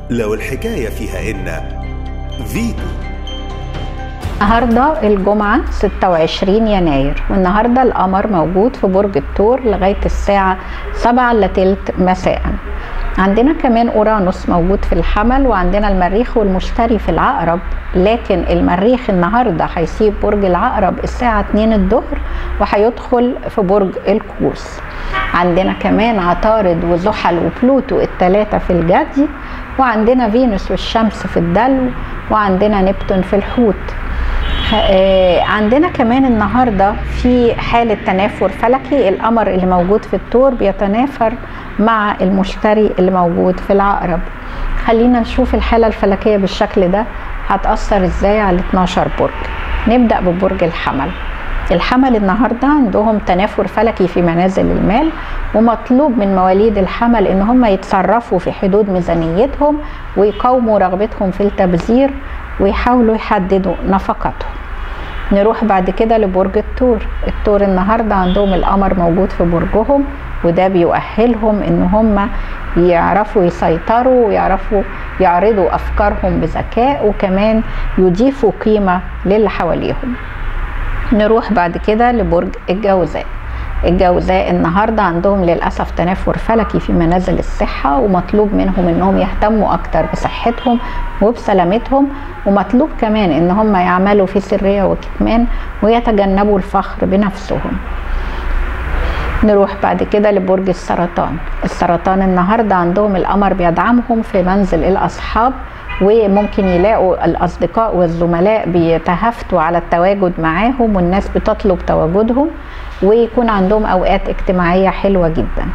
لو الحكاية فيها إن فيتو النهارده الجمعة 26 يناير والنهارده القمر موجود في برج الثور لغاية الساعة 7 الا تلت مساء عندنا كمان اورانوس موجود في الحمل وعندنا المريخ والمشتري في العقرب لكن المريخ النهارده هيسيب برج العقرب الساعة 2 الظهر وهيدخل في برج القوس عندنا كمان عطارد وزحل وبلوتو الثلاثة في الجدي وعندنا فينوس والشمس في الدلو وعندنا نبتون في الحوت عندنا كمان النهارده في حاله تنافر فلكي القمر اللي موجود في الثور بيتنافر مع المشتري اللي موجود في العقرب خلينا نشوف الحاله الفلكيه بالشكل ده هتاثر ازاي على 12 برج نبدا ببرج الحمل الحمل النهارده عندهم تنافر فلكي في منازل المال ومطلوب من مواليد الحمل ان هم يتصرفوا في حدود ميزانيتهم ويقاوموا رغبتهم في التبذير ويحاولوا يحددوا نفقاتهم نروح بعد كده لبرج الثور الثور النهارده عندهم القمر موجود في برجهم وده بيؤهلهم ان هم يعرفوا يسيطروا ويعرفوا يعرضوا افكارهم بذكاء وكمان يضيفوا قيمه للي حواليهم نروح بعد كده لبرج الجوزاء الجوزاء النهاردة عندهم للأسف تنافر فلكي في منازل الصحة ومطلوب منهم انهم يهتموا اكتر بصحتهم وبسلامتهم ومطلوب كمان ان هم يعملوا في سرية وكتمان ويتجنبوا الفخر بنفسهم نروح بعد كده لبرج السرطان السرطان النهاردة عندهم القمر بيدعمهم في منزل الأصحاب وممكن يلاقوا الأصدقاء والزملاء بيتهافتوا على التواجد معاهم والناس بتطلب تواجدهم ويكون عندهم أوقات اجتماعية حلوة جدا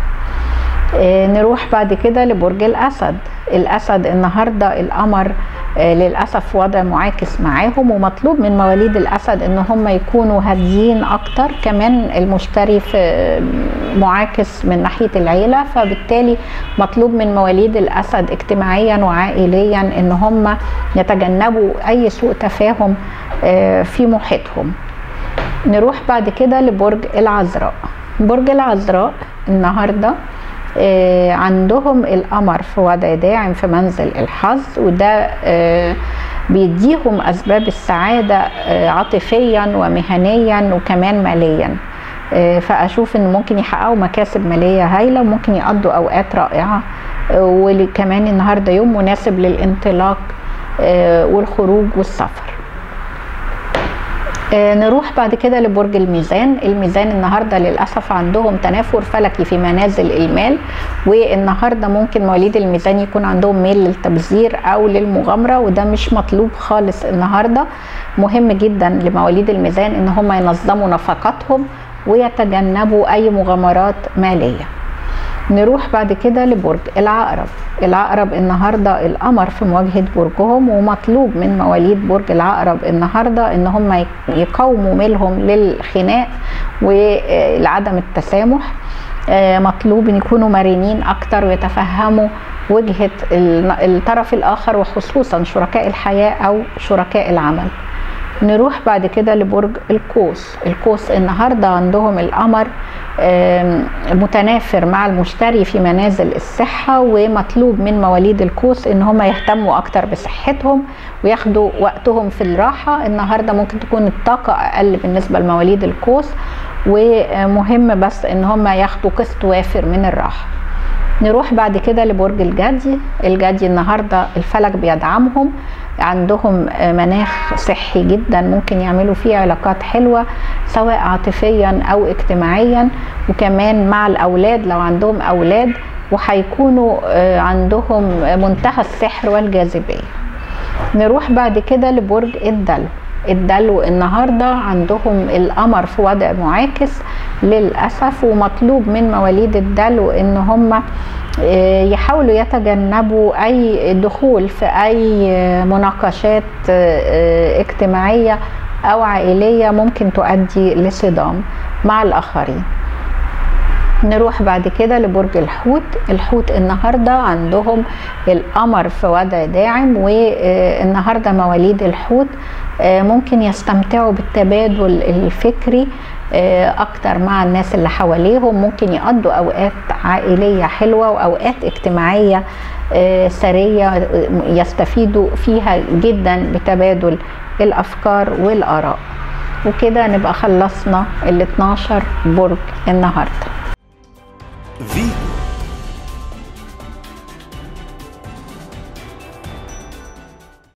نروح بعد كده لبرج الأسد الأسد النهاردة القمر للأسف وضع معاكس معاهم ومطلوب من مواليد الأسد إن هم يكونوا هاديين أكتر كمان المشتري في معاكس من ناحية العيلة فبالتالي مطلوب من مواليد الأسد اجتماعيا وعائليا إن هم يتجنبوا أي سوء تفاهم في محيطهم نروح بعد كده لبرج العذراء برج العذراء النهارده آه عندهم القمر في وضع داعم في منزل الحظ وده آه بيديهم اسباب السعاده آه عاطفيا ومهنيا وكمان ماليا فاشوف ان ممكن يحققوا مكاسب ماليه هايله وممكن يقضوا اوقات رائعه وكمان النهارده يوم مناسب للانطلاق والخروج والسفر نروح بعد كده لبرج الميزان الميزان النهارده للاسف عندهم تنافر فلكي في منازل المال والنهارده ممكن مواليد الميزان يكون عندهم ميل للتبذير او للمغامره وده مش مطلوب خالص النهارده مهم جدا لمواليد الميزان ان هم ينظموا نفقاتهم ويتجنبوا اي مغامرات ماليه نروح بعد كده لبرج العقرب العقرب النهارده القمر في مواجهه برجهم ومطلوب من مواليد برج العقرب النهارده ان هم يقاوموا ميلهم للخناق ولعدم التسامح مطلوب ان يكونوا مرنين اكتر ويتفهموا وجهه الطرف الاخر وخصوصا شركاء الحياه او شركاء العمل نروح بعد كده لبرج القوس القوس النهارده عندهم القمر متنافر مع المشتري في منازل الصحة ومطلوب من مواليد القوس ان هم يهتموا اكتر بصحتهم وياخدوا وقتهم في الراحة النهاردة ممكن تكون الطاقة اقل بالنسبة لمواليد القوس ومهم بس ان هم ياخدوا قسط وافر من الراحة نروح بعد كده لبرج الجدي الجدي النهاردة الفلك بيدعمهم عندهم مناخ صحي جدا ممكن يعملوا فيه علاقات حلوة سواء عاطفيا أو اجتماعيا وكمان مع الأولاد لو عندهم أولاد وهيكونوا عندهم منتهى السحر والجاذبية نروح بعد كده لبرج الدلو الدلو النهارده عندهم القمر في وضع معاكس للاسف ومطلوب من مواليد الدلو ان هم يحاولوا يتجنبوا اي دخول في اي مناقشات اجتماعيه او عائليه ممكن تؤدي لصدام مع الاخرين نروح بعد كده لبرج الحوت الحوت النهارده عندهم القمر في وضع داعم والنهارده مواليد الحوت ممكن يستمتعوا بالتبادل الفكري اكتر مع الناس اللي حواليهم ممكن يقضوا اوقات عائليه حلوه واوقات اجتماعيه سريه يستفيدوا فيها جدا بتبادل الافكار والاراء وكده نبقى خلصنا ال 12 برج النهارده